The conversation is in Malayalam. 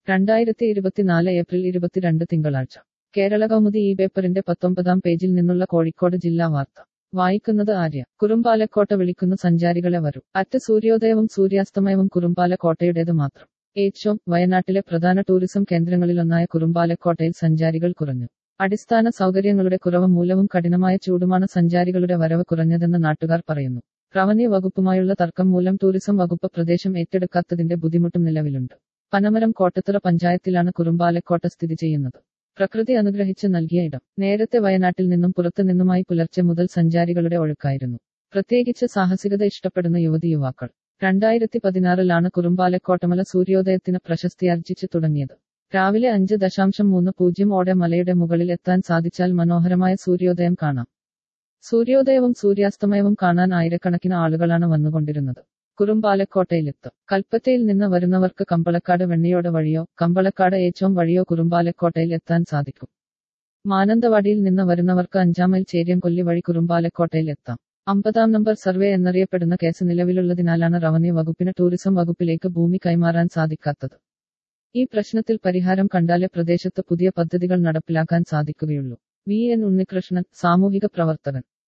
രണ്ടായിരത്തി ഇരുപത്തിനാല് ഏപ്രിൽ ഇരുപത്തിരണ്ട് തിങ്കളാഴ്ച കേരള കൗമുദി ഈ പേപ്പറിന്റെ പത്തൊമ്പതാം പേജിൽ നിന്നുള്ള കോഴിക്കോട് ജില്ലാ വാർത്ത വായിക്കുന്നത് ആര്യ കുറുമ്പാലക്കോട്ട വിളിക്കുന്ന സഞ്ചാരികളെ വരൂ അറ്റ് സൂര്യോദയവും സൂര്യാസ്തമയവും കുറുമ്പാലക്കോട്ടയുടേത് മാത്രം ഏറ്റവും വയനാട്ടിലെ പ്രധാന ടൂറിസം കേന്ദ്രങ്ങളിലൊന്നായ കുറുമ്പാലക്കോട്ടയിൽ സഞ്ചാരികൾ കുറഞ്ഞു അടിസ്ഥാന സൗകര്യങ്ങളുടെ കുറവ് മൂലവും കഠിനമായ ചൂടുമാണ് സഞ്ചാരികളുടെ വരവ് കുറഞ്ഞതെന്ന് നാട്ടുകാർ പറയുന്നു റവന്യൂ വകുപ്പുമായുള്ള തർക്കം മൂലം ടൂറിസം വകുപ്പ് പ്രദേശം ഏറ്റെടുക്കാത്തതിന്റെ ബുദ്ധിമുട്ടും നിലവിലുണ്ട് പനമരം കോട്ടത്തുറ പഞ്ചായത്തിലാണ് കുറുമ്പാലക്കോട്ട സ്ഥിതി ചെയ്യുന്നത് പ്രകൃതി അനുഗ്രഹിച്ച് നൽകിയ ഇടം നേരത്തെ വയനാട്ടിൽ നിന്നും പുറത്തു നിന്നുമായി പുലർച്ചെ മുതൽ സഞ്ചാരികളുടെ ഒഴുക്കായിരുന്നു പ്രത്യേകിച്ച് സാഹസികത ഇഷ്ടപ്പെടുന്ന യുവതി യുവാക്കൾ രണ്ടായിരത്തി പതിനാറിലാണ് കുറുമ്പാലക്കോട്ടമല സൂര്യോദയത്തിന് പ്രശസ്തിയാർജിച്ചു തുടങ്ങിയത് രാവിലെ അഞ്ച് ദശാംശം മൂന്ന് പൂജ്യം ഓടെ മലയുടെ മുകളിൽ എത്താൻ സാധിച്ചാൽ മനോഹരമായ സൂര്യോദയം കാണാം സൂര്യോദയവും സൂര്യാസ്തമയവും കാണാൻ ആയിരക്കണക്കിന് ആളുകളാണ് വന്നുകൊണ്ടിരുന്നത് കുറുമ്പാലക്കോട്ടയിലെത്തും കൽപ്പറ്റയിൽ നിന്ന് വരുന്നവർക്ക് കമ്പളക്കാട് വെണ്ണിയോട് വഴിയോ കമ്പളക്കാട് ഏച്ചോം വഴിയോ കുറുമ്പാലക്കോട്ടയിൽ എത്താൻ സാധിക്കും മാനന്തവാടിയിൽ നിന്ന് വരുന്നവർക്ക് അഞ്ചാമൈൽ ചേര്യംകൊല്ലി വഴി കുറുമ്പാലക്കോട്ടയിൽ എത്താം അമ്പതാം നമ്പർ സർവേ എന്നറിയപ്പെടുന്ന കേസ് നിലവിലുള്ളതിനാലാണ് റവന്യൂ വകുപ്പിന് ടൂറിസം വകുപ്പിലേക്ക് ഭൂമി കൈമാറാൻ സാധിക്കാത്തത് ഈ പ്രശ്നത്തിൽ പരിഹാരം കണ്ടാലേ പ്രദേശത്ത് പുതിയ പദ്ധതികൾ നടപ്പിലാക്കാൻ സാധിക്കുകയുള്ളൂ വി എൻ ഉണ്ണികൃഷ്ണൻ സാമൂഹിക പ്രവർത്തകൻ